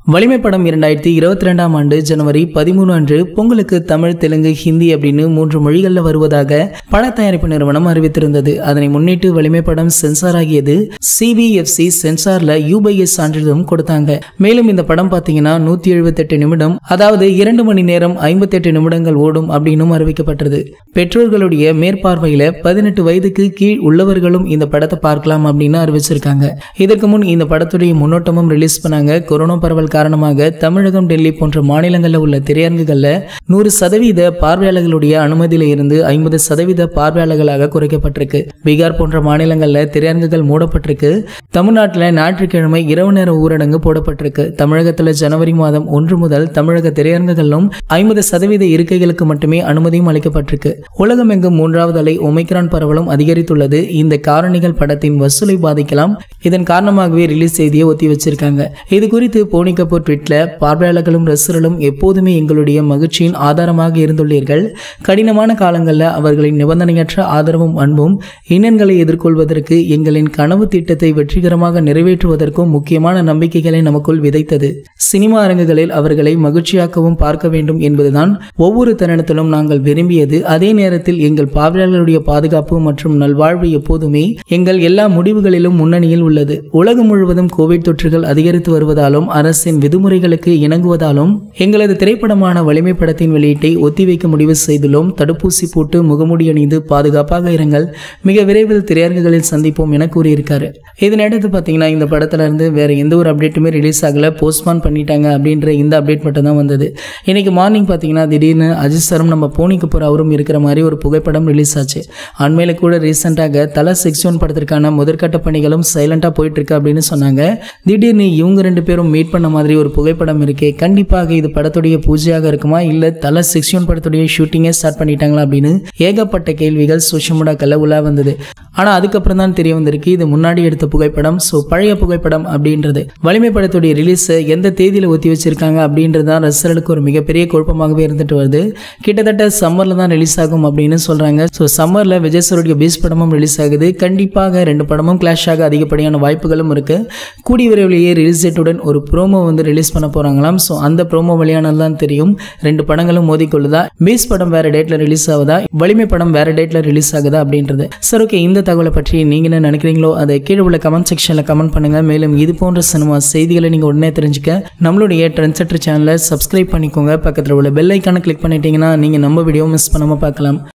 வலிமை படம் இரண்டாயிரத்தி இருபத்தி ரெண்டாம் ஆண்டு ஜனவரி பதிமூணு அன்று பொங்கலுக்கு தமிழ் தெலுங்கு ஹிந்தி அப்படின்னு மூன்று மொழிகளில் வருவதாக பட தயாரிப்பு நிறுவனம் அறிவித்திருந்தது அதனை முன்னிட்டு வலிமை படம் சென்சார் ஆகியது சிபிஎஃப்சி சென்சார்ல யூபிஎஸ் சான்றிதழும் கொடுத்தாங்க மேலும் இந்த படம் பார்த்தீங்கன்னா நூத்தி எழுபத்தெட்டு நிமிடம் அதாவது இரண்டு மணி நேரம் ஐம்பத்தெட்டு நிமிடங்கள் ஓடும் அப்படின்னும் அறிவிக்கப்பட்டது பெற்றோர்களுடைய மேற்பார்வையில பதினெட்டு வயதுக்கு கீழ் உள்ளவர்களும் இந்த படத்தை பார்க்கலாம் அப்படின்னு அறிவிச்சிருக்காங்க இதற்கு முன் இந்த படத்துடைய முன்னோட்டமும் ரிலீஸ் பண்ணாங்க கொரோனா பரவல் காரணமாக தமிழகம் டெல்லி போன்ற மாநிலங்களில் உள்ள திரையரங்குகளில் நூறு சதவீத பார்வையாளர்களுடைய அனுமதியில இருந்து ஐம்பது சதவீத பார்வையாளர்களாக குறைக்கப்பட்டிருக்கு பீகார் போன்ற மாநிலங்களில் திரையரங்குகள் மூடப்பட்டிருக்கு தமிழ்நாட்டில் ஞாயிற்றுக்கிழமை இரவு நேர ஊரடங்கு போடப்பட்டிருக்கு தமிழகத்தில் ஜனவரி மாதம் ஒன்று முதல் தமிழக திரையரங்குகளிலும் ஐம்பது சதவீத இருக்கைகளுக்கு மட்டுமே அனுமதியும் அளிக்கப்பட்டிருக்கு உலகம் எங்கும் மூன்றாவது அலை ஒமைக்ரான் பரவலும் அதிகரித்துள்ளது இந்த காரணிகள் படத்தின் வசூலை பாதிக்கலாம் இதன் காரணமாகவே ரிலீஸ் செய்தியை ஒத்தி வச்சிருக்காங்க இது குறித்து போனி கபூர் ட்விட்ல பார்வையாளர்களும் ரசிகர்களும் எப்போதுமே எங்களுடைய மகிழ்ச்சியின் ஆதாரமாக இருந்துள்ளீர்கள் கடினமான காலங்களில் அவர்களின் நிபந்தனையற்ற ஆதரவும் அன்பும் இன்னன்களை எதிர்கொள்வதற்கு எங்களின் கனவு திட்டத்தை வெற்றிகரமாக நிறைவேற்றுவதற்கும் முக்கியமான நம்பிக்கைகளை நமக்குள் விதைத்தது சினிமா அரங்குகளில் அவர்களை மகிழ்ச்சியாக்கவும் பார்க்க வேண்டும் என்பதுதான் ஒவ்வொரு தருணத்திலும் நாங்கள் விரும்பியது அதே நேரத்தில் எங்கள் பார்வையாளர்களுடைய பாதுகாப்பு மற்றும் நல்வாழ்வு எப்போதுமே எங்கள் எல்லா முடிவுகளிலும் முன்னணியில் உள்ளது உலகம் முழுவதும் கோவிட் தொற்றுகள் அதிகரித்து வருவதாலும் அரசின் விதிமுறைகளுக்கு இணங்குவதாலும் எங்களது திரைப்படமான வலிமை படத்தின் வெளியீட்டை ஒத்திவைக்க முடிவு செய்துள்ளோம் தடுப்பூசி போட்டு முகமூடி அணிந்து பாதுகாப்பாக இருங்கள் மிக விரைவில் திரையரங்குகளில் சந்திப்போம் என கூறியிருக்காரு இதனடுத்து பார்த்தீங்கன்னா இந்த படத்துல இருந்து வேற எந்த ஒரு அப்டேட்டுமே ரிலீஸ் ஆகல போஸ்ட்பான் பண்ணிட்டாங்க அப்படின்ற இந்த அப்டேட் மட்டும் தான் வந்தது இன்னைக்கு மார்னிங் பார்த்தீங்கன்னா திடீர்னு அஜித் சரும் நம்ம போனி கபூர் அவரும் இருக்கிற மாதிரி ஒரு புகைப்படம் ரிலீஸ் ஆச்சு அண்மையில் கூட ரீசெண்டாக தலை சிக்ஸ் ஒன் படத்திற்கான முதற்கட்ட பணிகளும் சைலண்டாக போயிட்டு இருக்கு அப்படின்னு சொன்னாங்க திடீர்னு இவங்க ரெண்டு பேரும் மீட் பண்ண மாதிரி ஒரு புகைப்படம் இருக்கே கண்டிப்பாக இது படத்துடைய பூஜையாக இருக்குமா இல்லை தலை சிக்ஸ் ஒன் படத்துடைய ஷூட்டிங்கே ஸ்டார்ட் பண்ணிட்டாங்களா அப்படின்னு ஏகப்பட்ட கேள்விகள் சோஷியல் மீடியாக்களில் உலா வந்தது ஆனால் அதுக்கப்புறம் தான் தெரிய வந்திருக்கு இது முன்னாடி எடுத்த புகைப்படம் ஸோ பழைய புகைப்படம் அப்படின்றது வலிமை படத்துடைய ரிலீஸை எந்த தேதியில் ஒத்தி வச்சிருக்காங்க அப்படின்றது தான் ரசிகர்களுக்கு ஒரு மிகப்பெரிய குழப்பமாகவே இருந்துட்டு வருது கிட்டத்தட்ட சம்மரில் தான் ரிலீஸ் ஆகும் அப்படின்னு சொல்கிறாங்க ஸோ சம்மரில் விஜய் சாருடைய பீஸ் படமும் ரிலீஸ் ஆகுது கண்டிப்பாக ரெண்டு படமும் கிளாஷ் ஆக அதிகப்படியான வாய்ப்புகளும் இருக்குது கூடிய விரைவிலேயே ரிலீஸ் டேட்டுடன் ஒரு ப்ரோமோ வந்து ரிலீஸ் பண்ண போகிறாங்களாம் ஸோ அந்த ப்ரோமோ வெளியானது தான் தெரியும் ரெண்டு படங்களும் மோதிக்கொள்ளுதா பீஸ் படம் வேற டேட்டில் ரிலீஸ் ஆகுதா வலிமை படம் வேற டேட்டில் ரிலீஸ் ஆகுதா அப்படின்றது சார் ஓகே இந்த தகவலை பற்றி நீங்கள் என்ன நினைக்கிறீங்களோ அதை கீழே உள்ள கமெண்ட் செக்ஷனில் கமெண்ட் பண்ணுங்கள் மேலும் இது போன்ற சினிமா செய்திகளை நீங்கள் உடனே தெரிஞ்சுக்க நம்மளுடைய ட்ரெண்ட் செட்டர் சேனலை சப்ஸ்கிரைப் பண்ணிக்கோங்க பக்கத்தில் உள்ள பெல் ஐக்கானை கிளிக் பண்ணிட்டீங்கன்னா நீங்கள் நம்ம வீடியோ மிஸ் பண்ணாமல் பார்க்கலாம்